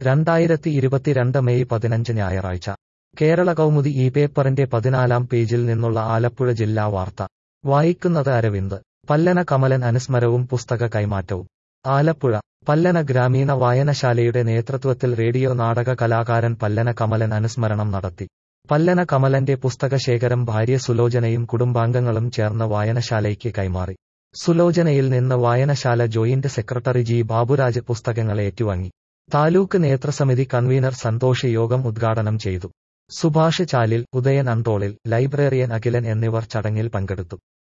രണ്ടായിരത്തി ഇരുപത്തിരണ്ട് മെയ് പതിനഞ്ച് ഞായറാഴ്ച കേരള കൗമുദി ഈ പേപ്പറിന്റെ പതിനാലാം പേജിൽ നിന്നുള്ള ആലപ്പുഴ ജില്ലാ വാർത്ത വായിക്കുന്നത് അരവിന്ദ് പല്ലന കമലൻ അനുസ്മരവും പുസ്തക കൈമാറ്റവും ആലപ്പുഴ പല്ലന ഗ്രാമീണ വായനശാലയുടെ നേതൃത്വത്തിൽ റേഡിയോ നാടക കലാകാരൻ പല്ലന കമലൻ അനുസ്മരണം നടത്തി പല്ലന കമലന്റെ പുസ്തകശേഖരം ഭാര്യ സുലോചനയും കുടുംബാംഗങ്ങളും ചേർന്ന് വായനശാലയ്ക്ക് കൈമാറി സുലോചനയിൽ നിന്ന് വായനശാല ജോയിന്റ് സെക്രട്ടറി ജി ബാബുരാജ് പുസ്തകങ്ങൾ ഏറ്റുവാങ്ങി താലൂക്ക് നേതൃസമിതി കൺവീനർ സന്തോഷ് യോഗം ഉദ്ഘാടനം ചെയ്തു സുഭാഷ് ചാലിൽ ഉദയൻ അന്തോളിൽ ലൈബ്രറിയൻ അഖിലൻ എന്നിവർ ചടങ്ങിൽ പങ്കെടുത്തു